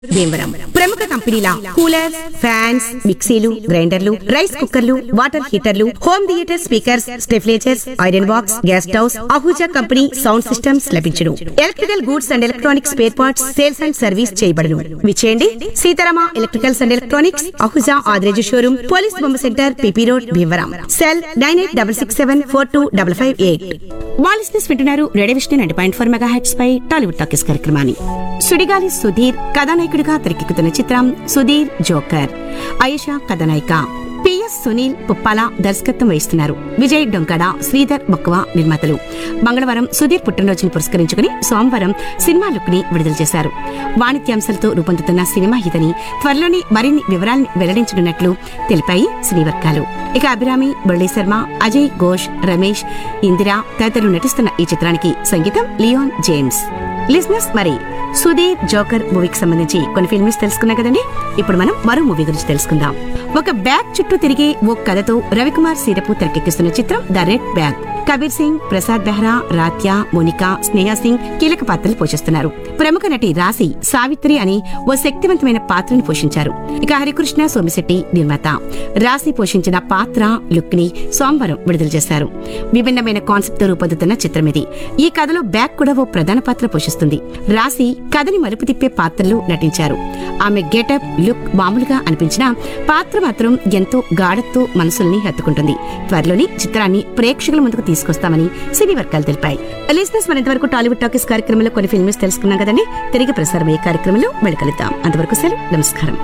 భీమవరం ప్రముఖ కంపెనీల coolers fans మిక్సీలు గ్రైండర్లు రైస్ కుక్కర్లు వాటర్ హీటర్లు హోమ్ థియేటర్ స్పీకర్స్ స్టెఫ్లేచర్స్ iron box gas stoves Ahuja company sound systems లభించును electrical goods and electronics spare parts sales and service చేయబడును విచేయండి Sitarama electricals and electronics Ahuja Adireju showroom police బొమ్మ centre PP road Bhimavaram cell nine eight double six seven four two double five eight వాలిస్నెస్ వింటున్నారు radio Vishnu nine point four megahertz పై Tollywood talkies కార్యక్రమాన్ని సుడిగాలి సుధీర్ కథానాయకుడిగా తెరకెక్కుతున్న చిత్రం సుధీర్ జోకర్ ఆయేషా కథానాయిక పిఎస్ సునీల్ పుప్పాల దర్శకత్వం వహిస్తున్నారు విజయ్ డొంకడ శ్రీధర్ బొక్కవ నిర్మాతలు మంగళవారం సుధీర్ పుట్టినరోజును పురస్కరించుకుని సోమవారం సినిమా లుక్ ని విడుదల చేశారు వాణిజ్యాంశాలతో రూపొందుతున్న సినిమా ఇదని త్వరలోనే మరిన్ని వివరాలను వెల్లడించనున్నట్లు తెలిపాయి సినీ వర్గాలు ఇక అభిరామి మురళీ శర్మ అజయ్ ఘోష్ రమేష్ ఇందిరా తదితరులు నటిస్తున్న ఈ చిత్రానికి సంగీతం లియోన్ జేమ్స్ లిజినెస్ మరి సుధీర్ జోకర్ మూవీకి సంబంధించి కొన్ని ఫిల్మ్స్ తెలుసుకున్నాం కదండి ఇప్పుడు మనం మరో మూవీ గురించి తెలుసుకుందాం ఒక బ్యాగ్ చుట్టూ తిరిగే ఓ కథతో రవికుమార్ సీరపు తెరకెక్కిస్తున్న చిత్రం the red bag Kabir Singh Prasad Behra రాత్య మోనికా స్నేహ సింగ్ కీలక పాత్రలు పోషిస్తున్నారు ప్రముఖ నటి రాశి సావిత్రి అని ఓ శక్తివంతమైన పాత్రని పోషించారు ఇక హరికృష్ణ సోమిశెట్టి నిర్మాత రాశి పోషించిన పాత్ర లుక్ ని సోమవారం విడుదల చేశారు విభిన్నమైన కాన్సెప్ట్ తో రూపొందుతున్న చిత్రం ఇది ఈ కథలో బ్యాగ్ కూడా ఓ ప్రధాన పాత్ర పోషిస్తుంది రాశి కథని మలుపు తిప్పే పాత్రలు నటించారు ఆమె గెటప్ లుక్ మామూలుగా అనిపించినా పాత్ర మాత్రం ఎంతో గాఢతో మనసుల్ని హత్తుకుంటుంది త్వరలోని చిత్రాన్ని ప్రేక్షకుల ముందుకు తీసుకొస్తామని సినీ వర్గాలు తెలిపాయి లిజినెస్ మరింత వరకు టాలీవుడ్ టాకీస్ కార్యక్రమంలో కొన్ని ఫిల్మ్స్ తెలుసుకున్నాం కదండి తిరిగి ప్రసారమయ్యే కార్యక్రమంలో మళ్ళీ కలుద్దాం అంతవరకు సెలవు నమస్కారం